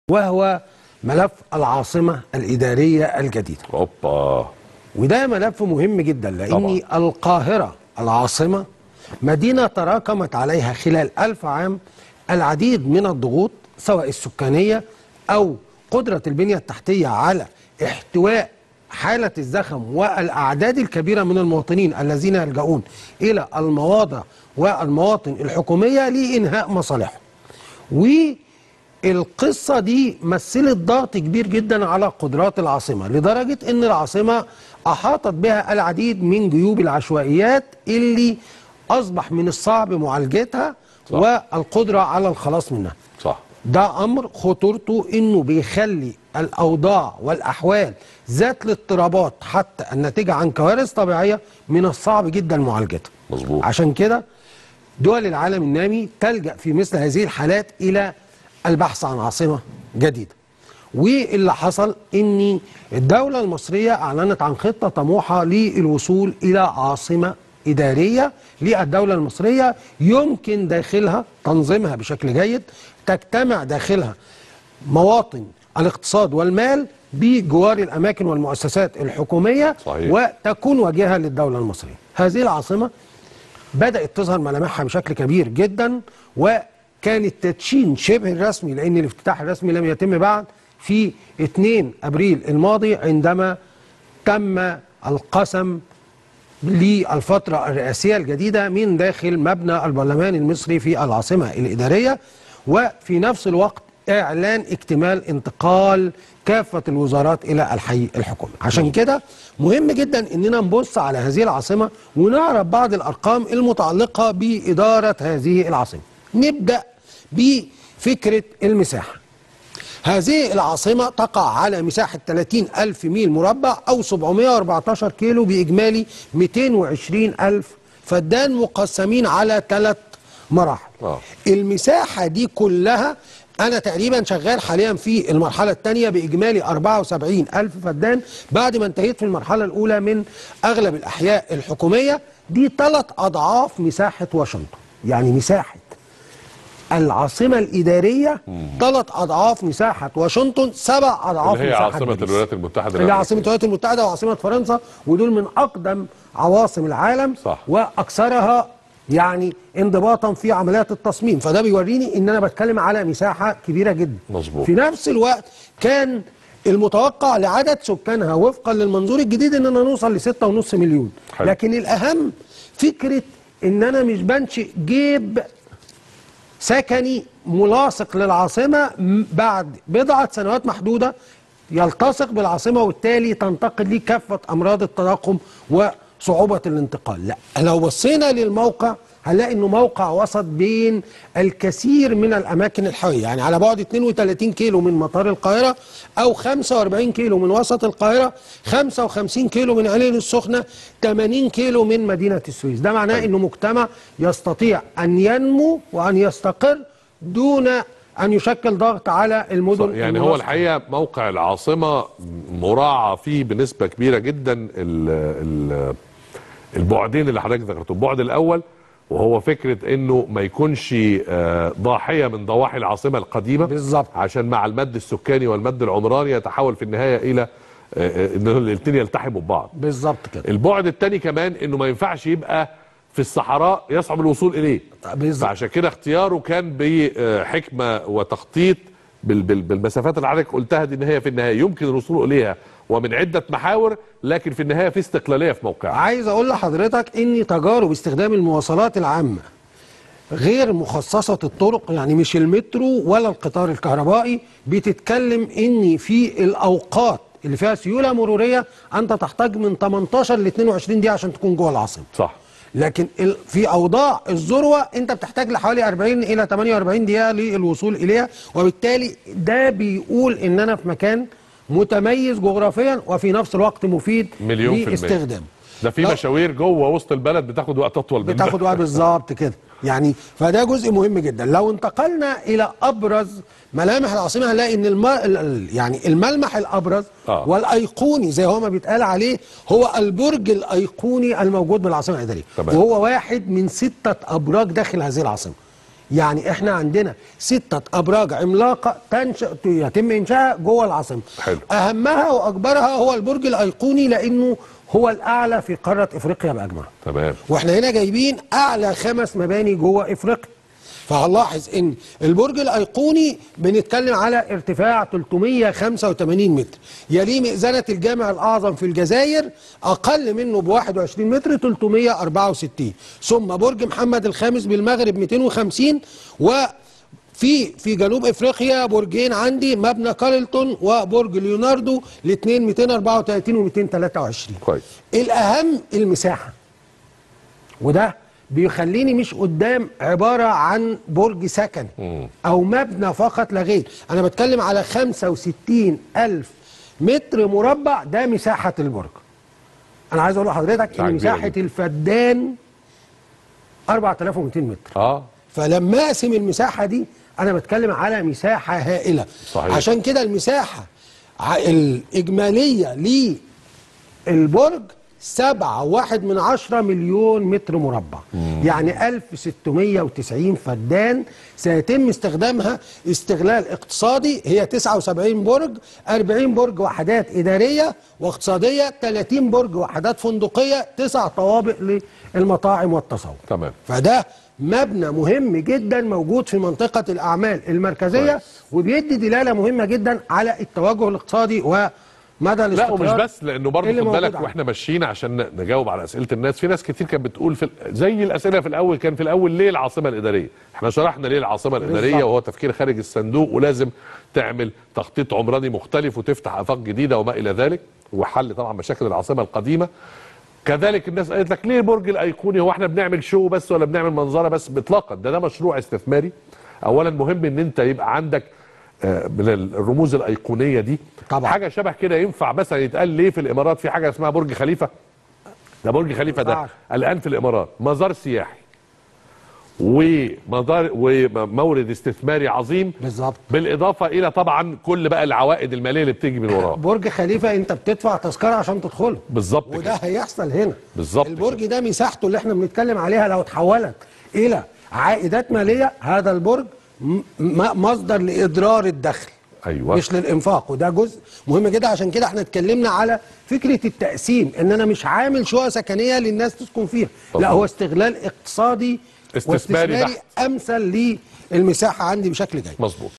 وهو ملف العاصمة الإدارية الجديدة اوبا وده ملف مهم جدا لأن طبعا. القاهرة العاصمة مدينة تراكمت عليها خلال ألف عام العديد من الضغوط سواء السكانية أو قدرة البنية التحتية على احتواء حالة الزخم والأعداد الكبيرة من المواطنين الذين يلجؤون إلى المواضع والمواطن الحكومية لإنهاء مصالحهم والقصة دي مثلت ضغط كبير جدا على قدرات العاصمة لدرجة ان العاصمة احاطت بها العديد من جيوب العشوائيات اللي اصبح من الصعب معالجتها صح. والقدرة على الخلاص منها صح ده امر خطورته انه بيخلي الاوضاع والاحوال ذات الاضطرابات حتى الناتجه عن كوارث طبيعيه من الصعب جدا معالجتها مظبوط. عشان كده دول العالم النامي تلجا في مثل هذه الحالات الى البحث عن عاصمه جديده واللي حصل ان الدوله المصريه اعلنت عن خطه طموحه للوصول الى عاصمه اداريه للدوله المصريه يمكن داخلها تنظيمها بشكل جيد تجتمع داخلها مواطن الاقتصاد والمال بجوار الاماكن والمؤسسات الحكوميه صحيح. وتكون واجهه للدوله المصريه. هذه العاصمه بدات تظهر ملامحها بشكل كبير جدا وكان التدشين شبه الرسمي لان الافتتاح الرسمي لم يتم بعد في 2 ابريل الماضي عندما تم القسم للفترة الرئاسية الجديدة من داخل مبنى البرلمان المصري في العاصمة الإدارية وفي نفس الوقت إعلان اكتمال انتقال كافة الوزارات إلى الحي الحكومي عشان كده مهم جدا إننا نبص على هذه العاصمة ونعرف بعض الأرقام المتعلقة بإدارة هذه العاصمة نبدأ بفكرة المساحة هذه العاصمة تقع على مساحة 30 ألف ميل مربع أو 714 كيلو بإجمالي 220 ألف فدان مقسمين على ثلاث مراحل آه. المساحة دي كلها أنا تقريبا شغال حاليا في المرحلة الثانية بإجمالي 74 ألف فدان بعد ما انتهيت في المرحلة الأولى من أغلب الأحياء الحكومية دي ثلاث أضعاف مساحة واشنطن يعني مساحة العاصمة الإدارية ثلاث أضعاف مساحة واشنطن سبع أضعاف اللي هي مساحة عاصمة باريس. الولايات المتحدة اللي هي الأمريكية. عاصمة الولايات المتحدة وعاصمة فرنسا ودول من أقدم عواصم العالم صح. وأكثرها يعني انضباطا في عمليات التصميم فده بيوريني ان انا بتكلم على مساحه كبيره جدا مظبوط. في نفس الوقت كان المتوقع لعدد سكانها وفقا للمنظور الجديد اننا نوصل ل 6.5 مليون حلو. لكن الاهم فكره ان انا مش بنشئ جيب سكني ملاصق للعاصمة م- بعد بضعة سنوات محدودة يلتصق بالعاصمة وبالتالي تنتقل ليه كافة أمراض التضخم وصعوبة الانتقال لا لو بصينا للموقع هنلاقي انه موقع وسط بين الكثير من الاماكن الحيويه يعني على بعد 32 كيلو من مطار القاهره او 45 كيلو من وسط القاهره 55 كيلو من عين السخنه 80 كيلو من مدينه السويس ده معناه انه مجتمع يستطيع ان ينمو وان يستقر دون ان يشكل ضغط على المدن يعني هو المناصفة. الحقيقه موقع العاصمه مراعى فيه بنسبه كبيره جدا ال ال البعدين اللي حضرتك ذكرته البعد الاول وهو فكره انه ما يكونش آه، ضاحيه من ضواحي العاصمه القديمه بالظبط. عشان مع المد السكاني والمد العمراني يتحول في النهايه الى آه، آه، ان الاثنين يلتحموا ببعض بالظبط كده البعد الثاني كمان انه ما ينفعش يبقى في الصحراء يصعب الوصول اليه بالظبط فعشان كده اختياره كان بحكمه وتخطيط بال- بال- بالمسافات اللي حضرتك قلتها دي ان هي في النهايه يمكن الوصول اليها ومن عده محاور لكن في النهايه في استقلاليه في موقعها عايز اقول لحضرتك ان تجارب استخدام المواصلات العامه غير مخصصة الطرق يعني مش المترو ولا القطار الكهربائي بتتكلم ان في الاوقات اللي فيها سيولة مرورية انت تحتاج من 18 ل 22 دقيقة عشان تكون جوه العاصمة صح لكن ال- في اوضاع الذروه انت بتحتاج لحوالي 40 الى 48 دقيقه للوصول اليها وبالتالي ده بيقول ان انا في مكان متميز جغرافيا وفي نفس الوقت مفيد مليون في المية لاستخدامه ده في لا. مشاوير جوه وسط البلد بتاخد وقت اطول من بتاخد ده. وقت بالظبط كده يعني فده جزء مهم جدا لو انتقلنا الى ابرز ملامح العاصمه هنلاقي ان الم... ال- ال- يعني الملمح الابرز آه. والايقوني زي هو ما بيتقال عليه هو البرج الايقوني الموجود بالعاصمه الاداريه تمام. وهو واحد من سته ابراج داخل هذه العاصمه يعني احنا عندنا ستة ابراج عملاقة تنشأ يتم انشائها جوه العاصمة حلو. اهمها واكبرها هو البرج الايقوني لانه هو الاعلى في قارة افريقيا باجمعها تمام واحنا هنا جايبين اعلى خمس مباني جوه افريقيا فهنلاحظ ان البرج الايقوني بنتكلم على ارتفاع 385 متر يليه مئذنه الجامع الاعظم في الجزائر اقل منه ب 21 متر 364 ثم برج محمد الخامس بالمغرب 250 و في في جنوب افريقيا برجين عندي مبنى كارلتون وبرج ليوناردو الاثنين 234 و223 كويس الاهم المساحه وده بيخليني مش قدام عبارة عن برج سكني أو مبنى فقط لا غير أنا بتكلم على 65 ألف متر مربع ده مساحة البرج أنا عايز أقول لحضرتك مساحة إن كبيرة مساحة جدا. الفدان 4200 متر اه فلما اقسم المساحه دي انا بتكلم على مساحه هائله صحيح. عشان كده المساحه ع- الاجماليه للبرج سبعة واحد من عشرة مليون متر مربع يعني 1690 فدان سيتم استخدامها استغلال اقتصادي هي 79 برج 40 برج وحدات إدارية واقتصادية 30 برج وحدات فندقية تسع طوابق للمطاعم والتسوق تمام فده مبنى مهم جدا موجود في منطقة الأعمال المركزية كويس. وبيدي دلالة مهمة جدا على التوجه الاقتصادي ومدى لا الاستقرار ومش بس لانه برضه اللي خد موجود بالك عنده. واحنا ماشيين عشان نجاوب على اسئله الناس في ناس كتير كانت بتقول في ال- زي الاسئله في الاول كان في الاول ليه العاصمه الاداريه احنا شرحنا ليه العاصمه الاداريه بالظبط. وهو تفكير خارج الصندوق ولازم تعمل تخطيط عمراني مختلف وتفتح افاق جديده وما الى ذلك وحل طبعا مشاكل العاصمه القديمه كذلك الناس قالت لك ليه البرج الايقوني هو احنا بنعمل شو بس ولا بنعمل منظره بس اطلاقا ده ده مشروع استثماري اولا مهم ان انت يبقى عندك آه، من الرموز الايقونيه دي طبعا. حاجه شبه كده ينفع مثلا يتقال ليه في الامارات في حاجه اسمها برج خليفه ده برج خليفه ده ينفعش. الان في الامارات مزار سياحي ومزار ومورد استثماري عظيم بالظبط بالاضافه الى طبعا كل بقى العوائد الماليه اللي بتيجي من وراه برج خليفة انت بتدفع تذكرة عشان تدخله بالظبط وده كده هيحصل هنا بالظبط البرج ده مساحته اللي احنا بنتكلم عليها لو اتحولت الى عائدات مالية هذا البرج م- م- مصدر لإدرار الدخل ايوه مش للانفاق وده جزء مهم جدا عشان كده احنا اتكلمنا على فكره التقسيم ان انا مش عامل شقق سكنيه للناس تسكن فيها لا مظبوط. هو استغلال اقتصادي استثماري واستثماري بحت. امثل للمساحه عندي بشكل جيد مظبوط